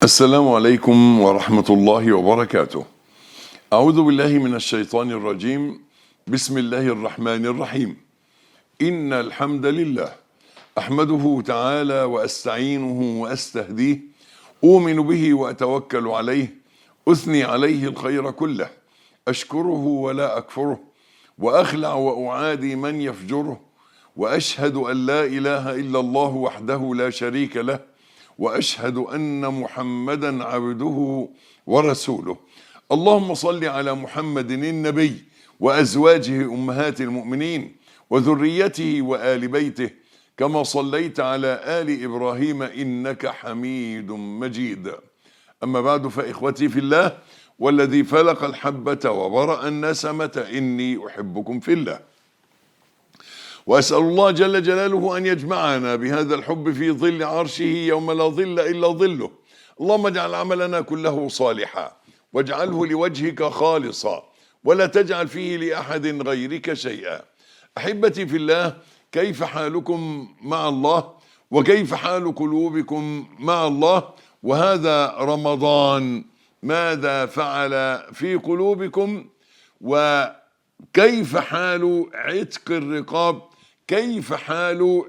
السلام عليكم ورحمة الله وبركاته. أعوذ بالله من الشيطان الرجيم. بسم الله الرحمن الرحيم. إن الحمد لله أحمده تعالى وأستعينه وأستهديه أؤمن به وأتوكل عليه أثني عليه الخير كله أشكره ولا أكفره وأخلع وأعادي من يفجره وأشهد أن لا إله إلا الله وحده لا شريك له واشهد ان محمدا عبده ورسوله اللهم صل على محمد النبي وازواجه امهات المؤمنين وذريته وال بيته كما صليت على ال ابراهيم انك حميد مجيد اما بعد فاخوتي في الله والذي فلق الحبه وبرا النسمه اني احبكم في الله واسال الله جل جلاله ان يجمعنا بهذا الحب في ظل عرشه يوم لا ظل الا ظله اللهم اجعل عملنا كله صالحا واجعله لوجهك خالصا ولا تجعل فيه لاحد غيرك شيئا احبتي في الله كيف حالكم مع الله وكيف حال قلوبكم مع الله وهذا رمضان ماذا فعل في قلوبكم وكيف حال عتق الرقاب كيف حال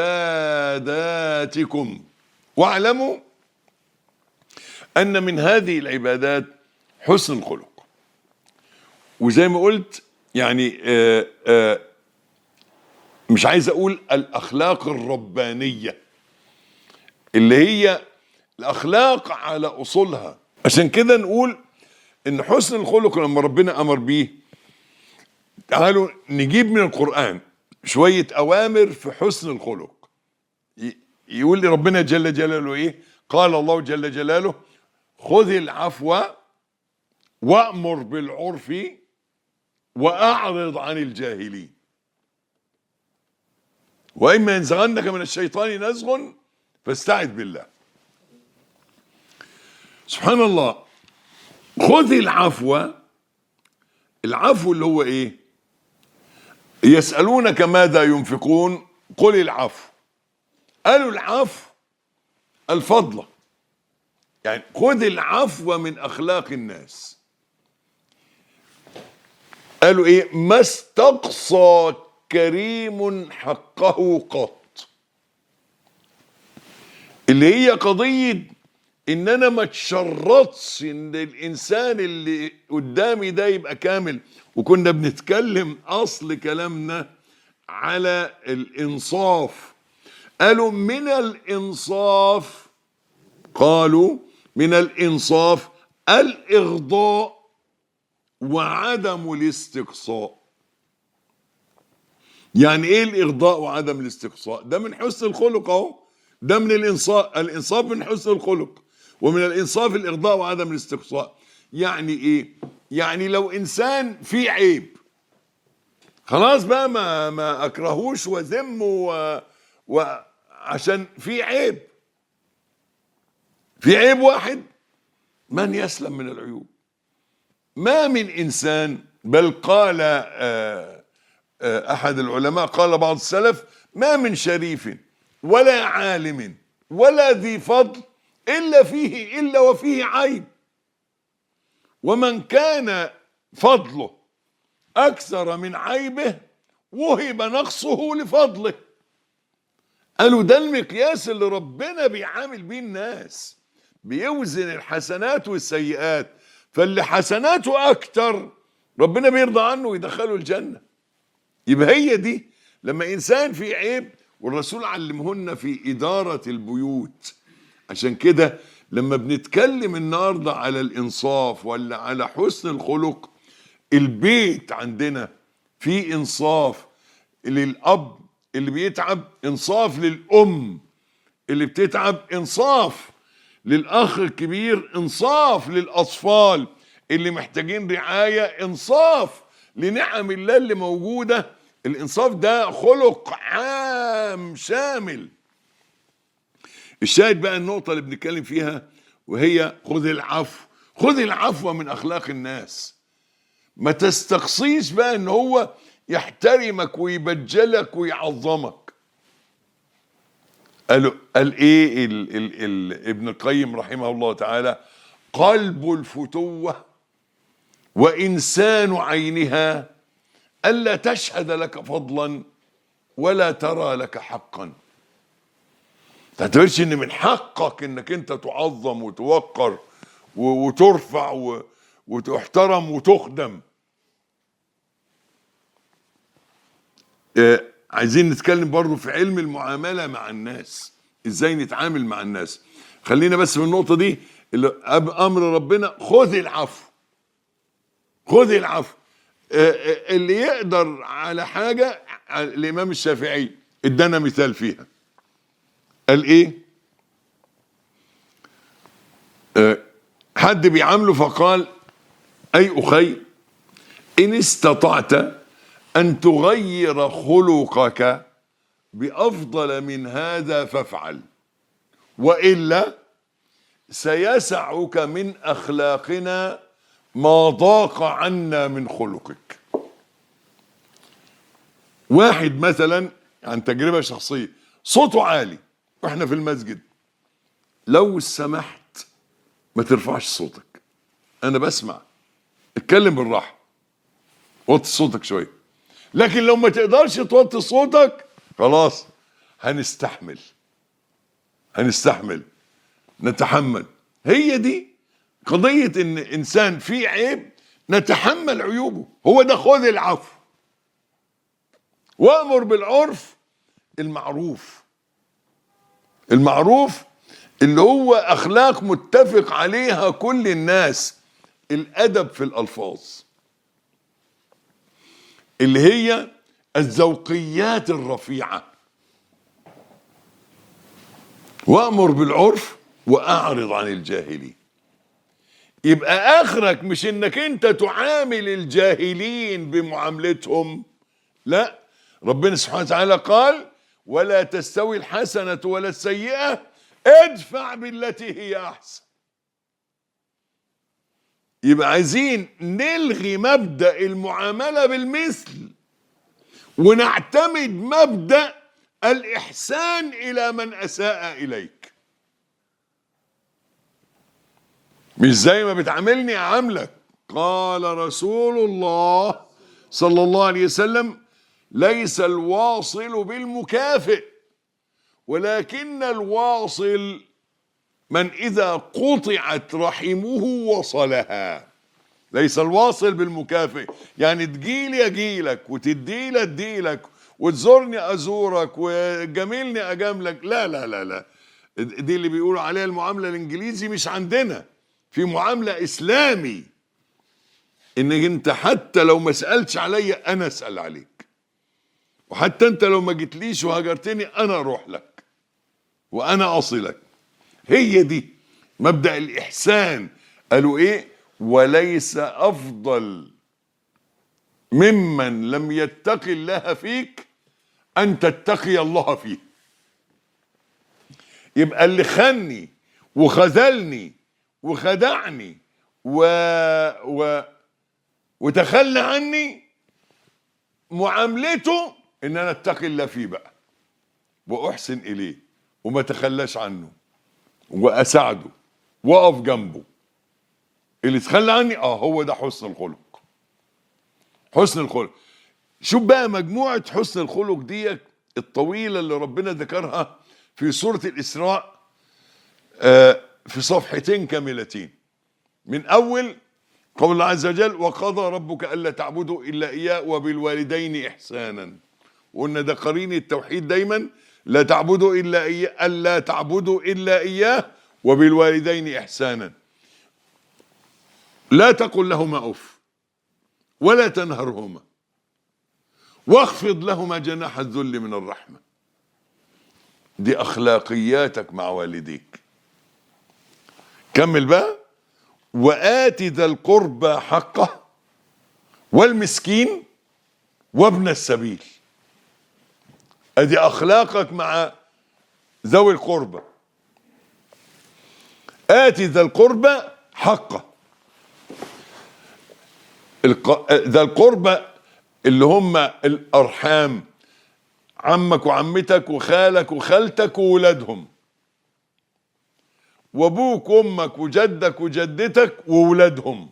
عباداتكم واعلموا ان من هذه العبادات حسن الخلق وزي ما قلت يعني آآ آآ مش عايز اقول الاخلاق الربانيه اللي هي الاخلاق على اصولها عشان كده نقول ان حسن الخلق لما ربنا امر بيه تعالوا نجيب من القران شوية أوامر في حسن الخلق يقول لي ربنا جل جلاله إيه قال الله جل جلاله خذ العفو وأمر بالعرف وأعرض عن الجاهلين وإما ينزغنك من الشيطان نزغ فاستعذ بالله سبحان الله خذ العفو العفو اللي هو ايه يسألونك ماذا ينفقون قل العفو قالوا العفو الفضلة يعني خذ العفو من أخلاق الناس قالوا إيه ما استقصى كريم حقه قط اللي هي قضية إن أنا ما تشرطش إن الإنسان اللي قدامي ده يبقى كامل وكنا بنتكلم اصل كلامنا على الانصاف قالوا من الانصاف قالوا من الانصاف الاغضاء وعدم الاستقصاء يعني ايه الاغضاء وعدم الاستقصاء ده من حسن الخلق اهو ده من الانصاف الانصاف من حسن الخلق ومن الانصاف الاغضاء وعدم الاستقصاء يعني ايه يعني لو انسان فيه عيب خلاص بقى ما ما اكرهوش وذمه و... وعشان في عيب في عيب واحد من يسلم من العيوب ما من انسان بل قال آآ آآ احد العلماء قال بعض السلف ما من شريف ولا عالم ولا ذي فضل الا فيه الا وفيه عيب ومن كان فضله اكثر من عيبه وهب نقصه لفضله قالوا ده المقياس اللي ربنا بيعامل بيه الناس بيوزن الحسنات والسيئات فاللي حسناته اكتر ربنا بيرضى عنه ويدخله الجنه يبقى هي دي لما انسان في عيب والرسول علمهن في اداره البيوت عشان كده لما بنتكلم النهارده على الانصاف ولا على حسن الخلق البيت عندنا في انصاف للاب اللي بيتعب انصاف للام اللي بتتعب انصاف للاخ الكبير انصاف للاطفال اللي محتاجين رعايه انصاف لنعم الله اللي موجوده الانصاف ده خلق عام شامل الشاهد بقى النقطة اللي بنتكلم فيها وهي خذ العفو خذ العفو من أخلاق الناس ما تستقصيش بقى ان هو يحترمك ويبجلك ويعظمك قال قال ايه ال ال ال ابن القيم رحمه الله تعالى قلب الفتوة وإنسان عينها ألا تشهد لك فضلا ولا ترى لك حقا تعتبرش ان من حقك انك انت تعظم وتوقر و- وترفع و- وتحترم وتخدم آه، عايزين نتكلم برضو في علم المعاملة مع الناس ازاي نتعامل مع الناس خلينا بس في النقطة دي اللي أب- امر ربنا خذ العفو خذ العفو آه، آه، اللي يقدر على حاجة آه، الامام الشافعي ادانا مثال فيها قال ايه آه، حد بيعامله فقال اي اخي ان استطعت ان تغير خلقك بافضل من هذا فافعل والا سيسعك من اخلاقنا ما ضاق عنا من خلقك واحد مثلا عن تجربه شخصيه صوته عالي واحنا في المسجد لو سمحت ما ترفعش صوتك انا بسمع اتكلم بالراحه وطي صوتك شويه لكن لو ما تقدرش توطي صوتك خلاص هنستحمل هنستحمل نتحمل هي دي قضية ان انسان فيه عيب نتحمل عيوبه هو ده خذ العفو وامر بالعرف المعروف المعروف اللي هو اخلاق متفق عليها كل الناس الادب في الالفاظ اللي هي الذوقيات الرفيعه وامر بالعرف واعرض عن الجاهلين يبقى اخرك مش انك انت تعامل الجاهلين بمعاملتهم لا ربنا سبحانه وتعالى قال ولا تستوي الحسنه ولا السيئه ادفع بالتي هي احسن يبقى عايزين نلغي مبدا المعامله بالمثل ونعتمد مبدا الاحسان الى من اساء اليك مش زي ما بتعاملني اعاملك قال رسول الله صلى الله عليه وسلم ليس الواصل بالمكافئ ولكن الواصل من اذا قطعت رحمه وصلها ليس الواصل بالمكافئ يعني تجيلي اجيلك وتديلي اديلك وتزورني ازورك وجميلني اجاملك لا لا لا لا دي اللي بيقولوا عليها المعامله الانجليزي مش عندنا في معامله اسلامي انك انت حتى لو ما سالتش عليا انا اسال عليك وحتى انت لو ما جيتليش وهجرتني انا اروح لك وانا اصلك هي دي مبدا الاحسان قالوا ايه وليس افضل ممن لم يتقي الله فيك ان تتقي الله فيه يبقى اللي خني وخذلني وخدعني و... و... وتخلى عني معاملته ان انا اتقي الله فيه بقى واحسن اليه وما تخلاش عنه واساعده واقف جنبه اللي تخلى عني اه هو ده حسن الخلق حسن الخلق شوف بقى مجموعة حسن الخلق دي الطويلة اللي ربنا ذكرها في سورة الإسراء آه في صفحتين كاملتين من أول قول الله عز وجل وقضى ربك ألا تعبدوا إلا إياه وبالوالدين إحسانا وقلنا ده قرين التوحيد دايما لا تعبدوا إلا إياه ألا تعبدوا إلا إياه وبالوالدين إحسانا لا تقل لهما أف ولا تنهرهما واخفض لهما جناح الذل من الرحمة دي أخلاقياتك مع والديك كمل بقى وآت ذا القربى حقه والمسكين وابن السبيل ادي اخلاقك مع ذوي القربى آتي ذا القربى حقه الق... ذا القربى اللي هم الارحام عمك وعمتك وخالك وخالتك وولادهم وابوك وامك وجدك وجدتك وولادهم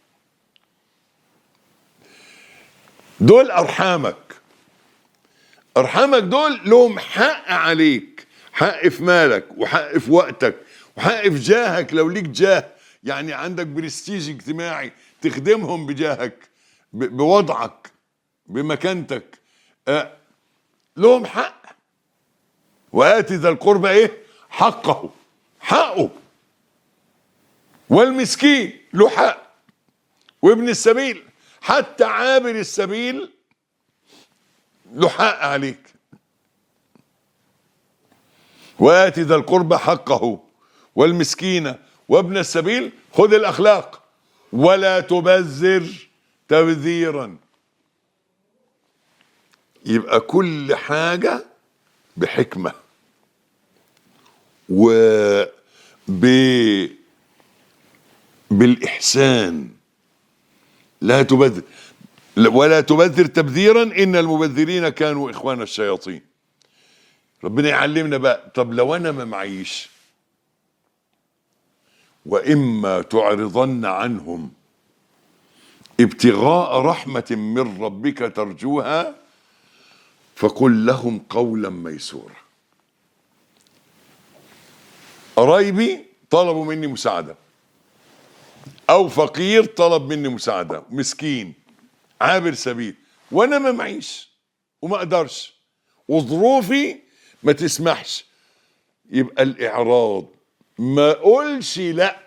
دول ارحامك ارحامك دول لهم حق عليك حق في مالك وحق في وقتك وحق في جاهك لو ليك جاه يعني عندك برستيج اجتماعي تخدمهم بجاهك ب- بوضعك بمكانتك آه لهم حق وآتي ذا القربى ايه حقه حقه والمسكين له حق وابن السبيل حتى عابر السبيل له حق عليك وآتي ذا القربى حقه والمسكين وابن السبيل خذ الأخلاق ولا تبذر تبذيرا يبقى كل حاجة بحكمة و ب... بالإحسان لا تبذر ولا تبذر تبذيرا إن المبذرين كانوا إخوان الشياطين ربنا يعلمنا بقى طب لو أنا ما معيش وإما تعرضن عنهم ابتغاء رحمة من ربك ترجوها فقل لهم قولا ميسورا قرايبي طلبوا مني مساعدة أو فقير طلب مني مساعدة مسكين عابر سبيل وأنا ما معيش وما أقدرش وظروفي ما تسمحش يبقى الإعراض ما أقولش لأ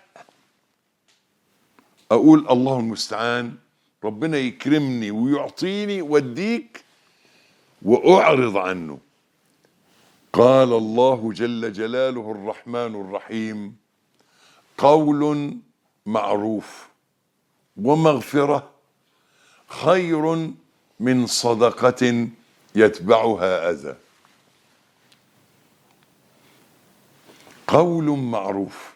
أقول الله المستعان ربنا يكرمني ويعطيني واديك وأعرض عنه قال الله جل جلاله الرحمن الرحيم قول معروف ومغفرة خير من صدقة يتبعها أذى قول معروف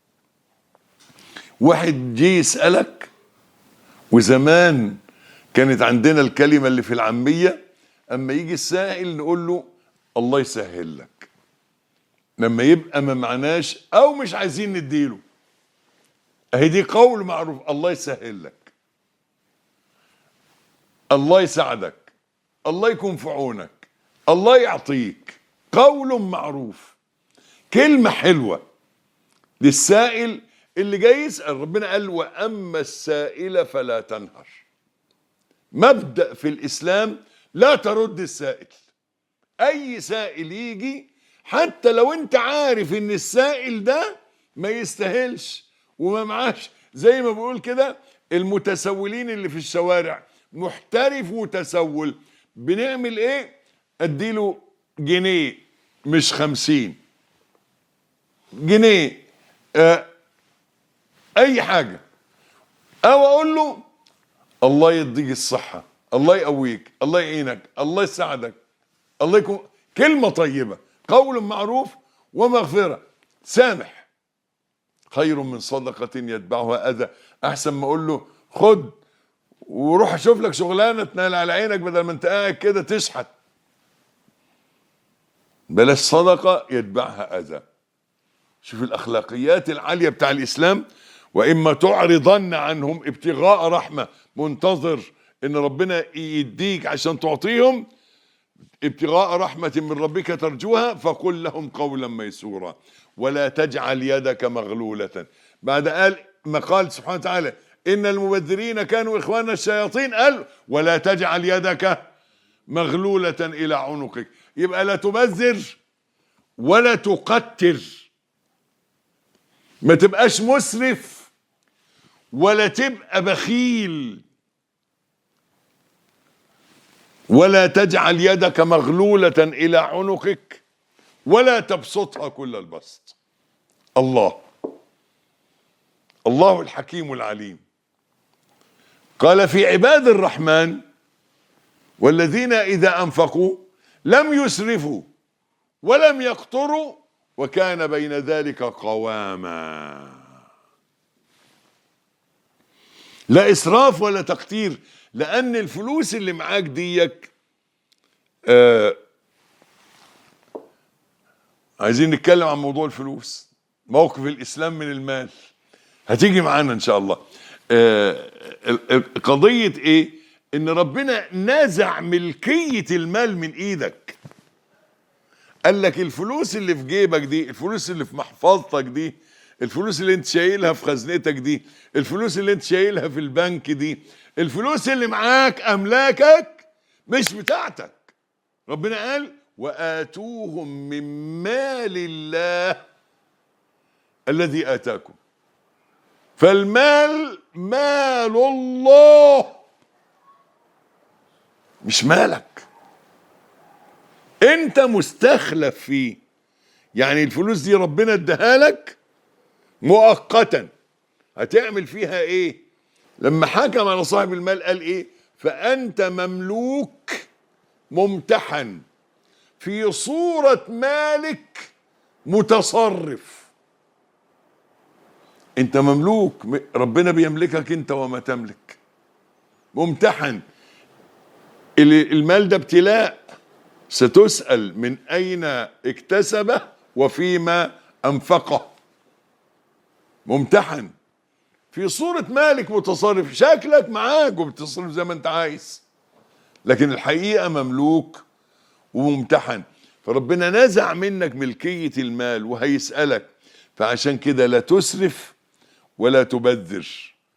واحد جه يسألك وزمان كانت عندنا الكلمة اللي في العامية أما يجي السائل نقول له الله يسهل لك لما يبقى ما معناش أو مش عايزين نديله أهي دي قول معروف الله يسهل لك الله يساعدك الله يكون في عونك الله يعطيك قول معروف كلمة حلوة للسائل اللي جاي يسأل ربنا قال وأما السائل فلا تنهر مبدأ في الإسلام لا ترد السائل أي سائل يجي حتى لو أنت عارف إن السائل ده ما يستاهلش وما معاش زي ما بقول كده المتسولين اللي في الشوارع محترف وتسول بنعمل ايه اديله جنيه مش خمسين جنيه آه اي حاجة او اقول له الله يديك الصحة الله يقويك الله يعينك الله يساعدك الله يكون كلمة طيبة قول معروف ومغفرة سامح خير من صدقة يتبعها أذى أحسن ما أقول له خد وروح أشوف لك شغلانة تنال على عينك بدل ما أنت قاعد كده تشحت بلاش صدقة يتبعها أذى شوف الأخلاقيات العالية بتاع الإسلام وإما تعرضن عنهم ابتغاء رحمة منتظر إن ربنا يديك عشان تعطيهم ابتغاء رحمة من ربك ترجوها فقل لهم قولا ميسورا ولا تجعل يدك مغلولة بعد قال ما قال سبحانه وتعالى إن المبذرين كانوا إخوان الشياطين قال ولا تجعل يدك مغلولة إلى عنقك يبقى لا تبذر ولا تقتر ما تبقاش مسرف ولا تبقى بخيل ولا تجعل يدك مغلولة إلى عنقك ولا تبسطها كل البسط الله الله الحكيم العليم قال في عباد الرحمن والذين إذا أنفقوا لم يسرفوا ولم يقتروا وكان بين ذلك قواما لا إسراف ولا تقتير لأن الفلوس اللي معاك ديك آه عايزين نتكلم عن موضوع الفلوس موقف الاسلام من المال هتيجي معانا ان شاء الله آه ال- ال- قضيه ايه ان ربنا نزع ملكيه المال من ايدك قال لك الفلوس اللي في جيبك دي الفلوس اللي في محفظتك دي الفلوس اللي انت شايلها في خزنتك دي الفلوس اللي انت شايلها في البنك دي الفلوس اللي معاك املاكك مش بتاعتك ربنا قال واتوهم من مال الله الذي اتاكم فالمال مال الله مش مالك انت مستخلف فيه يعني الفلوس دي ربنا اداها لك مؤقتا هتعمل فيها ايه لما حكم على صاحب المال قال ايه فانت مملوك ممتحن في صورة مالك متصرف انت مملوك م- ربنا بيملكك انت وما تملك ممتحن ال- المال ده ابتلاء ستسأل من أين اكتسبه وفيما أنفقه ممتحن في صورة مالك متصرف شكلك معاك وبتصرف زي ما انت عايز لكن الحقيقة مملوك وممتحن فربنا نزع منك ملكية المال وهيسألك فعشان كده لا تسرف ولا تبذر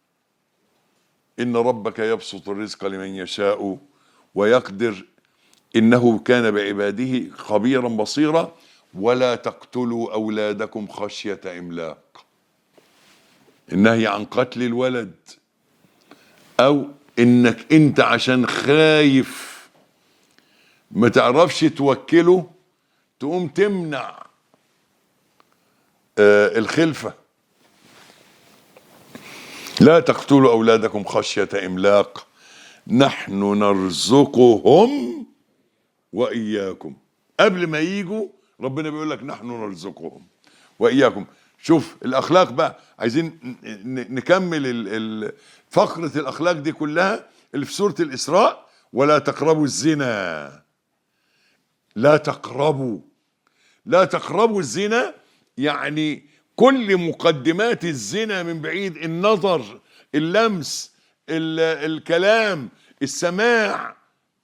إن ربك يبسط الرزق لمن يشاء ويقدر إنه كان بعباده خبيرا بصيرا ولا تقتلوا أولادكم خشية إملاق النهي عن قتل الولد أو إنك أنت عشان خايف ما تعرفش توكله تقوم تمنع آه الخلفة لا تقتلوا أولادكم خشية إملاق نحن نرزقهم وإياكم قبل ما يجوا ربنا بيقول لك نحن نرزقهم وإياكم شوف الأخلاق بقى عايزين ن- ن- نكمل ال- ال- فقرة الأخلاق دي كلها اللي في سورة الإسراء ولا تقربوا الزنا لا تقربوا لا تقربوا الزنا يعني كل مقدمات الزنا من بعيد النظر اللمس ال- الكلام السماع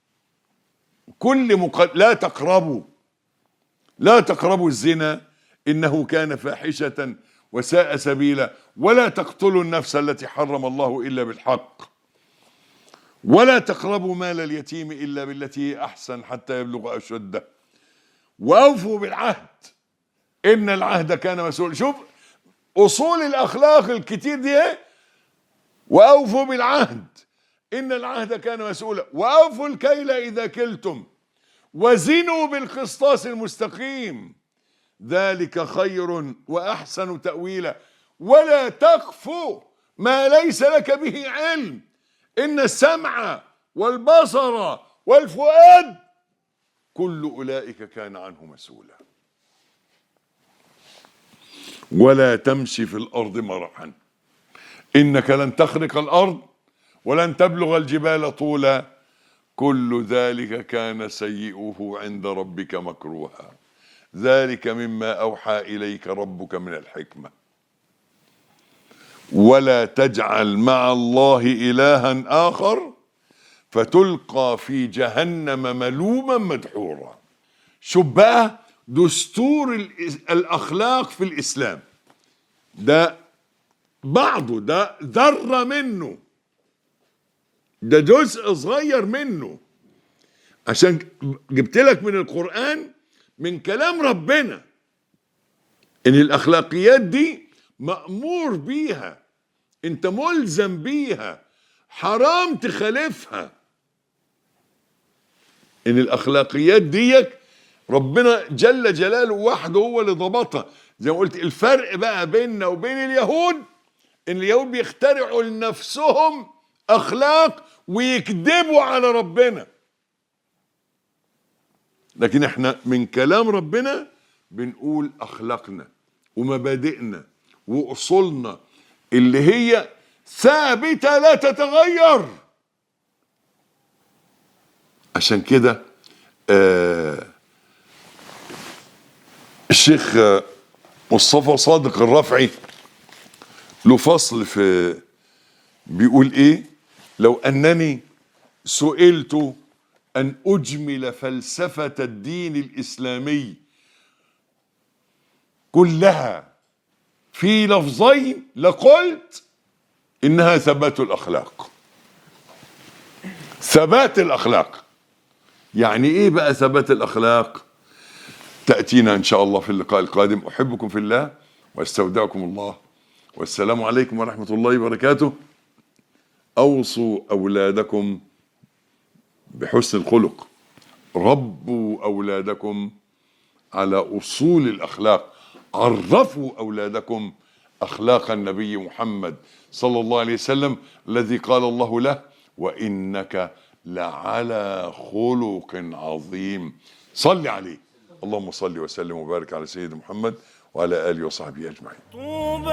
كل مقد... لا تقربوا لا تقربوا الزنا انه كان فاحشه وساء سبيلا ولا تقتلوا النفس التي حرم الله الا بالحق ولا تقربوا مال اليتيم الا بالتي هي احسن حتى يبلغ اشده واوفوا بالعهد ان العهد كان مسؤولا شوف اصول الاخلاق الكتير دي ايه واوفوا بالعهد ان العهد كان مسؤولا واوفوا الكيل اذا كلتم وزنوا بالقسطاس المستقيم ذلك خير واحسن تاويلا ولا تقف ما ليس لك به علم ان السمع والبصر والفؤاد كل اولئك كان عنه مسؤولا ولا تمشي في الارض مرحا انك لن تخرق الارض ولن تبلغ الجبال طولا كل ذلك كان سيئه عند ربك مكروها ذلك مما اوحى اليك ربك من الحكمه ولا تجعل مع الله الها اخر فتلقى في جهنم ملوما مدحورا شوف بقى دستور الإس- الاخلاق في الاسلام ده بعضه ده ذره منه ده جزء صغير منه عشان جبت لك من القرآن من كلام ربنا ان الاخلاقيات دي مأمور بيها انت ملزم بيها حرام تخالفها ان الاخلاقيات ديك ربنا جل جلاله وحده هو اللي ضبطها زي ما قلت الفرق بقى بيننا وبين اليهود ان اليهود بيخترعوا لنفسهم اخلاق ويكذبوا على ربنا لكن احنا من كلام ربنا بنقول اخلاقنا ومبادئنا واصولنا اللي هي ثابته لا تتغير عشان كده آه الشيخ مصطفى صادق الرفعي له فصل في بيقول ايه لو انني سئلت ان اجمل فلسفه الدين الاسلامي كلها في لفظين لقلت انها ثبات الاخلاق ثبات الاخلاق يعني ايه بقى ثبات الاخلاق تاتينا ان شاء الله في اللقاء القادم احبكم في الله واستودعكم الله والسلام عليكم ورحمه الله وبركاته اوصوا اولادكم بحسن الخلق ربوا اولادكم على اصول الاخلاق عرفوا اولادكم اخلاق النبي محمد صلى الله عليه وسلم الذي قال الله له وانك لعلى خلق عظيم صل عليه اللهم صل وسلم وبارك على سيدنا محمد وعلى اله وصحبه اجمعين طوبى